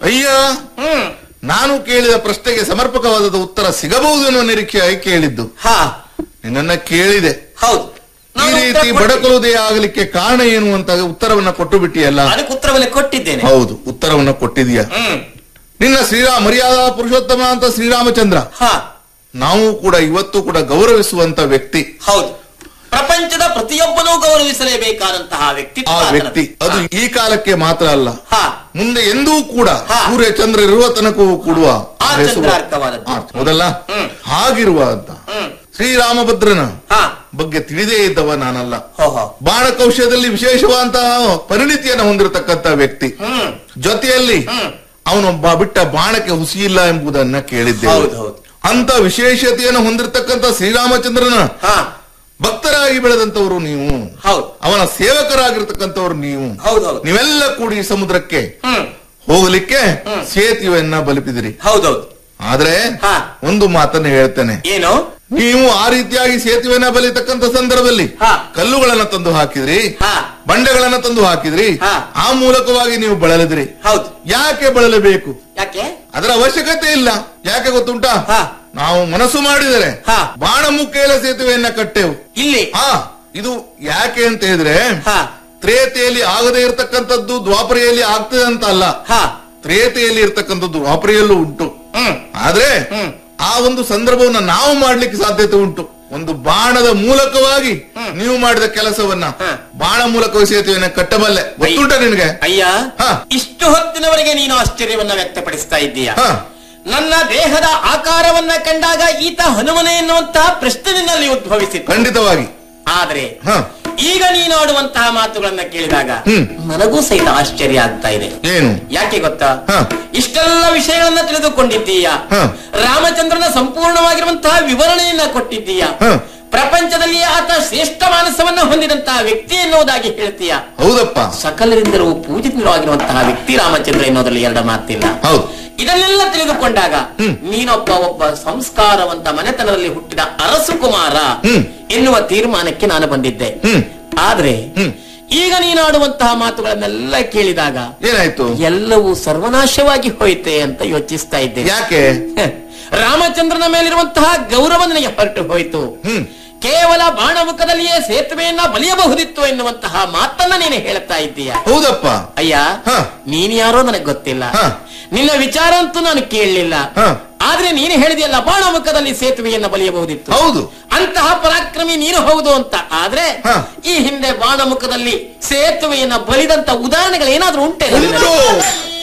ಅಯ್ಯ ಹ್ಮ್ ನಾನು ಕೇಳಿದ ಪ್ರಶ್ನೆಗೆ ಸಮರ್ಪಕವಾದ ಉತ್ತರ ಸಿಗಬಹುದು ಎನ್ನುವ ನಿರೀಕ್ಷೆಯಾಗಿ ಕೇಳಿದ್ದು ಹಾ ನಿನ್ನನ್ನ ಕೇಳಿದೆ ಹೌದು ಈ ನಾನು ಉತ್ತರ ರೀತಿ ಕೊಟ್ಟಿದ್ದೆ. ಬಡಕಲುದೇ ಆಗಲಿಕ್ಕೆ ಕಾರಣ ಏನು ಅಂತ ಉತ್ತರವನ್ನ ಕೊಟ್ಟು ಬಿಟ್ಟಿಯಲ್ಲ ಅದಕ್ಕೆ ಉತ್ತರವನ್ನ ಕೊಟ್ಟಿದ್ದೇನೆ ಹೌದು ಉತ್ತರವನ್ನ ಕೊಟ್ಟಿದೀಯ ಹ್ಮ್ ನಿನ್ನ ಶ್ರೀರಾಮ ಮರ್ಯಾದಾ ಪುರುಷೋತ್ತಮ ಅಂತ ಶ್ರೀರಾಮಚಂದ್ರ ಹಾ ನಾವು ಕೂಡ ಇವತ್ತು ಕೂಡ ಗೌರವಿಸುವಂತ ವ್ಯಕ್ತಿ ಹೌದು ಪ್ರಪಂಚದ ಪ್ರತಿಯೊಬ್ಬನೂ ಗೌರವಿಸಲೇಬೇಕಾದಂತಹ ವ್ಯಕ್ತಿತ್ವ ಆ ಆತನದು. ವ್ಯಕ್ತಿ ಅದು ಈ ಕಾಲಕ್ಕೆ ಮಾತ್ರ ಅಲ್ಲ ಹಾ ಮುಂದೆ ಎಂದೂ ಕೂಡ ಹಾ. ಸೂರ್ಯ ಚಂದ್ರ ಇರುವ ತನಕವೂ ಕೂಡುವ ಆ ಬೆಸುವ- ಚಂದ್ರಾರ್ಕವಾದದ್ದು. ಆ, ಹೌದಲ್ಲ ಹ್ಮ್. ಹಾಗಿರುವ ಅಂತ ಹ್ಮ್ ಶ್ರೀರಾಮಭದ್ರನ ಹಾ ಬಗ್ಗೆ ತಿಳಿದೇ ಇದ್ದವ ನಾನಲ್ಲ ಹೋ ಹೋ ಬಾಣ ಕೌಶಲ್ಯದಲ್ಲಿ ವಿಶೇಷವಾದಂತಹ ಪರಿಣಿತಿಯನ್ನು ಹೊಂದಿರತಕ್ಕಂತ ವ್ಯಕ್ತಿ ಹ್ಮ್ ಜೊತೆಯಲ್ಲಿ ಹ್ಮ್ ಅವನೊಬ್ಬ ಬಿಟ್ಟ ಬಾಣಕ್ಕೆ ಹುಸಿ ಇಲ್ಲ ಎಂಬುದನ್ನ ಕೇಳಿದ್ದೆ ಹೌದು ಹೌದು ಅಂತ ವಿಶೇಷತೆಯನ್ನು ಹೊಂದಿರತಕ್ಕಂತ ಶ್ರೀರಾಮಚಂದ್ರನ ಹಾ ಭಕ್ತರಾಗಿ ಬೆಳೆದಂತವರು ನೀವು ಹೌದು ಅವನ ಸೇವಕರಾಗಿರ್ತಕ್ಕಂಥವ್ರು ನೀವು ಹೌದು ಹೌದು ನೀವೆಲ್ಲ ಕೂಡಿ ಸಮುದ್ರಕ್ಕೆ ಹ್ಮ್ ಹೋಗಲಿಕ್ಕೆ ಹ್ಮ್. ಸೇತುವೆಯನ್ನ ಬಲಿಪಿದಿರಿ ಹೌದೌದು ಆದ್ರೆ ಹಾ. ಒಂದು ಮಾತನ್ನ ಹೇಳ್ತೇನೆ ಏನು ನೀವು ಆ ರೀತಿಯಾಗಿ ಸೇತುವೆನ ಬಲಿತಕ್ಕಂತ ಸಂದರ್ಭದಲ್ಲಿ ಹಾ. ಕಲ್ಲುಗಳನ್ನ ತಂದು ಹಾಕಿದ್ರಿ ಹಾ ಬಂಡೆಗಳನ್ನ ತಂದು ಹಾಕಿದ್ರಿ ಹಾ. ಆ ಮೂಲಕವಾಗಿ ನೀವು ಬಳಲಿದ್ರಿ ಹೌದು ಯಾಕೆ ಬಳಲಬೇಕು ಯಾಕೆ ಅದರ ಅವಶ್ಯಕತೆ ಇಲ್ಲ ಯಾಕೆ ಗೊತ್ತುಂಟಾ ಹಾ. ನಾವು ಮನಸ್ಸು ಮಾಡಿದರೆ ಹಾ. ಬಾಣ ಮುಖೇಲ ಸೇತುವೆಯನ್ನ ಕಟ್ಟೆವು ಇಲ್ಲಿ ಹಾ ಇದು ಯಾಕೆ ಅಂತ ಹೇಳಿದ್ರೆ ಹಾ ತ್ರೇತೆಯಲ್ಲಿ ಆಗದೇ ಇರತಕ್ಕಂಥದ್ದು ದ್ವಾಪರೆಯಲ್ಲಿ ಆಗ್ತದೆ ಅಂತ ಅಲ್ಲ ಹಾ ತ್ರೇತೆಯಲ್ಲಿ ಇರ್ತಕ್ಕಂಥದ್ದು ದ್ವಾಪರೆಯಲ್ಲೂ ಉಂಟು ಹ್ಮ್ ಆದ್ರೆ ಹ್ಮ್. ಆ ಒಂದು ಸಂದರ್ಭವನ್ನ ನಾವು ಮಾಡ್ಲಿಕ್ಕೆ ಸಾಧ್ಯತೆ ಉಂಟು ಒಂದು ಬಾಣದ ಮೂಲಕವಾಗಿ ನೀವು ಮಾಡಿದ ಕೆಲಸವನ್ನ ಹ. ಬಾಣ ಮೂಲಕ ಸೇತುವೆಯನ್ನ ಕಟ್ಟಬಲ್ಲೆ ಗೊತ್ತುಂಟ ನಿನಗೆ ಅಯ್ಯ ಹಾ. ಇಷ್ಟು ಹೊತ್ತಿನವರೆಗೆ ನೀನು ಆಶ್ಚರ್ಯವನ್ನ ವ್ಯಕ್ತಪಡಿಸ್ತಾ ಇದ್ದೀಯ ಹ ನನ್ನ ದೇಹದ ಆಕಾರವನ್ನ ಕಂಡಾಗ ಈತ ಹನುಮನೆ ಎನ್ನುವಂತಹ ಪ್ರಶ್ನೆ ನಿನ್ನಲ್ಲಿ ಉದ್ಭವಿಸಿತ್ತು ಖಂಡಿತವಾಗಿ ಆದ್ರೆ ಹ ಈಗ ನೀನಾಡುವಂತಹ ಮಾತುಗಳನ್ನ ಕೇಳಿದಾಗ ಹ್ಮ್. ನನಗೂ ಸಹಿತ ಆಶ್ಚರ್ಯ ಆಗ್ತಾ ಇದೆ ಏನು ಯಾಕೆ ಗೊತ್ತಾ ಹ. ಇಷ್ಟೆಲ್ಲ ವಿಷಯಗಳನ್ನ ತಿಳಿದುಕೊಂಡಿದ್ದೀಯ ಹ. ರಾಮಚಂದ್ರನ ಸಂಪೂರ್ಣವಾಗಿರುವಂತಹ ವಿವರಣೆಯನ್ನ ಕೊಟ್ಟಿದ್ದೀಯ ಹ. ಪ್ರಪಂಚದಲ್ಲಿ ಆತ ಶ್ರೇಷ್ಠ ಮಾನಸವನ್ನ ಹೊಂದಿದಂತಹ ವ್ಯಕ್ತಿ ಎನ್ನುವುದಾಗಿ ಹೇಳ್ತೀಯ ಹೌದಪ್ಪ ಸಕಲರಿಂದಲೂ ಪೂಜಿತವಾಗಿರುವಂತಹ ವ್ಯಕ್ತಿ ರಾಮಚಂದ್ರ ಎನ್ನುವುದರಲ್ಲಿ ಎರಡು ಮಾತಿಲ್ಲ ಹೌದು ಇದನ್ನೆಲ್ಲ ತಿಳಿದುಕೊಂಡಾಗ ಹ್ಮ್. ನೀನೊಬ್ಬ ಒಬ್ಬ ಸಂಸ್ಕಾರವಂತ ಮನೆತನದಲ್ಲಿ ಹುಟ್ಟಿದ ಅರಸು ಕುಮಾರ ಹ್ಮ್. ಎನ್ನುವ ತೀರ್ಮಾನಕ್ಕೆ ನಾನು ಬಂದಿದ್ದೆ ಹ್ಮ್ ಆದ್ರೆ ಹ್ಮ್. ಈಗ ನೀನಾಡುವಂತಹ ಮಾತುಗಳನ್ನೆಲ್ಲ ಕೇಳಿದಾಗ ಏನಾಯ್ತು ಎಲ್ಲವೂ ಸರ್ವನಾಶವಾಗಿ ಹೋಯ್ತೆ ಅಂತ ಯೋಚಿಸ್ತಾ ಇದ್ದೇನೆ ಯಾಕೆ ಹ. ರಾಮಚಂದ್ರನ ಮೇಲಿರುವಂತಹ ಗೌರವ ನನಗೆ ಹೊರಟು ಹೋಯಿತು ಹ್ಮ್ ಕೇವಲ ಬಾಣಮುಖದಲ್ಲಿಯೇ ಸೇತುವೆಯನ್ನ ಬಲಿಯಬಹುದಿತ್ತು ಎನ್ನುವಂತಹ ಮಾತನ್ನ ನೀನು ಹೇಳ್ತಾ ಇದ್ದೀಯ ಹೌದಪ್ಪ ಅಯ್ಯ ಹ. ನೀನ್ ಯಾರೋ ನನಗೆ ಗೊತ್ತಿಲ್ಲ ಹ. ನಿನ್ನ ವಿಚಾರ ಅಂತೂ ನಾನು ಕೇಳಲಿಲ್ಲ ಹ. ಆದ್ರೆ ನೀನು ಹೇಳಿದೆಯಲ್ಲ ಬಾಣಮುಖದಲ್ಲಿ ಸೇತುವೆಯನ್ನ ಬಲಿಯಬಹುದಿತ್ತು ಹೌದು ಅಂತಹ ಪರಾಕ್ರಮಿ ನೀನು ಹೌದು ಅಂತ ಆದ್ರೆ ಹ. ಈ ಹಿಂದೆ ಬಾಣಮುಖದಲ್ಲಿ ಸೇತುವೆಯನ್ನ ಬಲಿದಂತ ಉದಾಹರಣೆಗಳು ಏನಾದ್ರೂ ಉಂಟೆ ಉಂಟು